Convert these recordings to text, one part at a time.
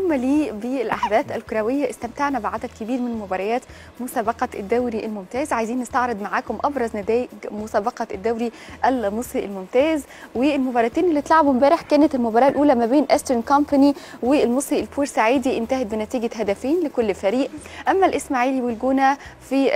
انضم لي بالاحداث الكرويه استمتعنا بعدد كبير من مباريات مسابقه الدوري الممتاز عايزين نستعرض معاكم ابرز نتائج مسابقه الدوري المصري الممتاز والمباراتين اللي اتلعبوا امبارح كانت المباراه الاولى ما بين استرن كومباني والمصري البورسعيدي انتهت بنتيجه هدفين لكل فريق اما الاسماعيلي والجونه في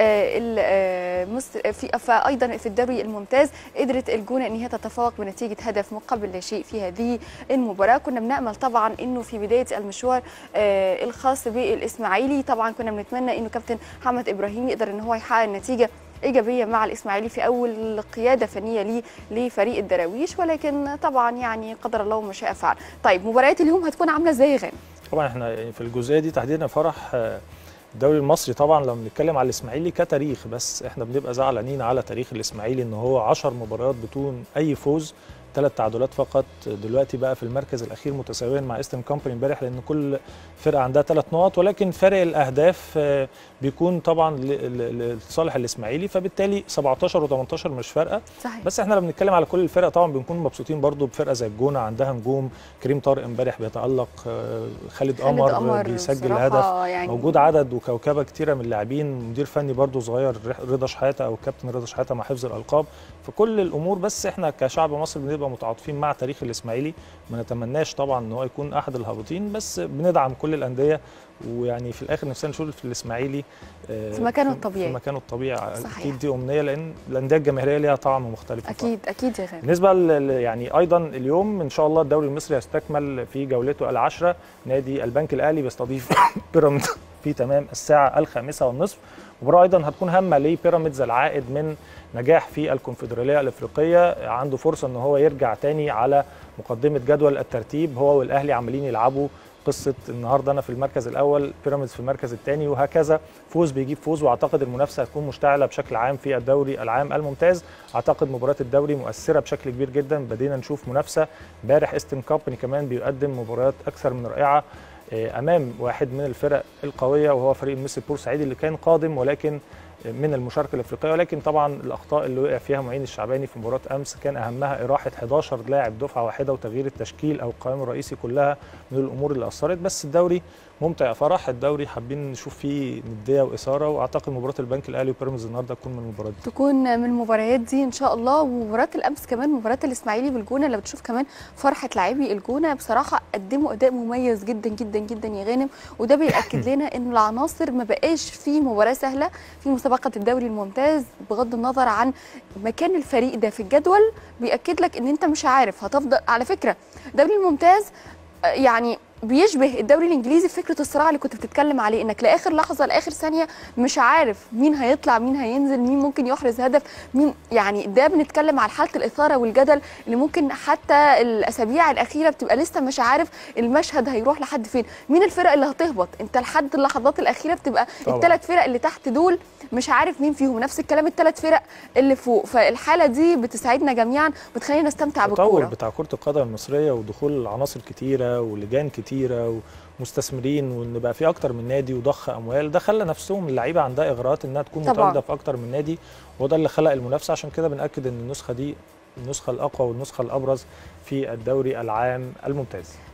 مصر في فايضا في الدوري الممتاز قدرت الجونه ان هي تتفوق بنتيجه هدف مقابل لا شيء في هذه المباراه كنا بنامل طبعا انه في بدايه المشوار آه الخاص بالاسماعيلي طبعا كنا بنتمنى انه كابتن محمد ابراهيم يقدر ان هو يحقق نتيجه ايجابيه مع الاسماعيلي في اول قياده فنيه ليه لفريق الدراويش ولكن طبعا يعني قدر الله ما شاء فعل طيب مباريات اليوم هتكون عامله ازاي يا غانم طبعا احنا في الجزئيه دي تحديدا فرح الدوري المصري طبعا لما بنتكلم على الاسماعيلي كتاريخ بس احنا بنبقى زعلانين على تاريخ الاسماعيلي ان هو 10 مباريات بدون اي فوز ثلاث تعادلات فقط دلوقتي بقى في المركز الاخير متساويا مع ايسترن كومباني امبارح لان كل فرقه عندها ثلاث نقط ولكن فرق الاهداف بيكون طبعا لصالح الاسماعيلي فبالتالي 17 و18 مش فارقه صحيح. بس احنا لما بنتكلم على كل الفرق طبعا بنكون مبسوطين برضو بفرقه زي الجونه عندها نجوم كريم طارق امبارح بيتالق خالد قمر بيسجل هدف يعني موجود عدد وكوكبه كتيره من اللاعبين مدير فني برضو صغير رضا شحاته او الكابتن رضا شحاته مع حفظ الالقاب فكل الامور بس احنا كشعب مصر بنبقى متعاطفين مع تاريخ الاسماعيلي ما نتمناش طبعا ان هو يكون احد الهابطين بس بندعم كل الانديه ويعني في الاخر نفسنا نشوف في الاسماعيلي في مكانه الطبيعي في مكانه الطبيعي اكيد دي امنيه لان الانديه الجماهيريه ليها طعم مختلف اكيد طبعا. اكيد يا غالي بالنسبه يعني ايضا اليوم ان شاء الله الدوري المصري يستكمل في جولته العاشره نادي البنك الاهلي بيستضيف بيراميدز في تمام الساعه الخامسه والنصف مباراه ايضا هتكون هامه لبيراميدز العائد من نجاح في الكونفدراليه الافريقيه عنده فرصه ان هو يرجع تاني على مقدمه جدول الترتيب هو والاهلي عمالين يلعبوا قصه النهارده انا في المركز الاول بيراميدز في المركز الثاني وهكذا فوز بيجيب فوز واعتقد المنافسه هتكون مشتعله بشكل عام في الدوري العام الممتاز اعتقد مباراه الدوري مؤثره بشكل كبير جدا بدينا نشوف منافسه امبارح استن كومباني كمان بيقدم مباريات اكثر من رائعه امام واحد من الفرق القويه وهو فريق المصري البورسعيدي اللي كان قادم ولكن من المشاركه الافريقيه ولكن طبعا الاخطاء اللي وقع فيها معين الشعباني في مباراه امس كان اهمها اراحه 11 لاعب دفعه واحده وتغيير التشكيل او القائم الرئيسي كلها من الامور اللي اثرت بس الدوري ممتع يا فرح الدوري حابين نشوف فيه نديه واثاره واعتقد مباراه البنك الاهلي وبيراميدز النهارده تكون من المباريات دي تكون من المباريات دي ان شاء الله ومباراه الامس كمان مباراه الاسماعيلي والجونه لو بتشوف كمان فرحه لاعبي الجونه بصراحه قدموا اداء مميز جدا جدا جدا يا غانم وده بياكد لنا ان العناصر ما بقاش في مباراه سهله في مسابقه الدوري الممتاز بغض النظر عن مكان الفريق ده في الجدول بياكد لك ان انت مش عارف هتفضل على فكره الدوري الممتاز يعني بيشبه الدوري الانجليزي في فكره الصراع اللي كنت بتتكلم عليه انك لاخر لحظه لاخر ثانيه مش عارف مين هيطلع مين هينزل مين ممكن يحرز هدف مين يعني ده بنتكلم على حاله الاثاره والجدل اللي ممكن حتى الاسابيع الاخيره بتبقى لسه مش عارف المشهد هيروح لحد فين مين الفرق اللي هتهبط انت لحد اللحظات الاخيره بتبقى الثلاث فرق اللي تحت دول مش عارف مين فيهم نفس الكلام الثلاث فرق اللي فوق فالحاله دي بتساعدنا جميعا بتخلينا نستمتع بالكوره التطور بتاع كره القدم المصريه ودخول عناصر كتيره ولجان كتيره كتيره ومستثمرين وان بقى في اكتر من نادي وضخ اموال ده خلى نفسهم اللعيبه عندها اغراءات انها تكون متواجده في اكتر من نادي وده اللي خلق المنافسه عشان كده بناكد ان النسخه دي النسخه الاقوى والنسخه الابرز في الدوري العام الممتاز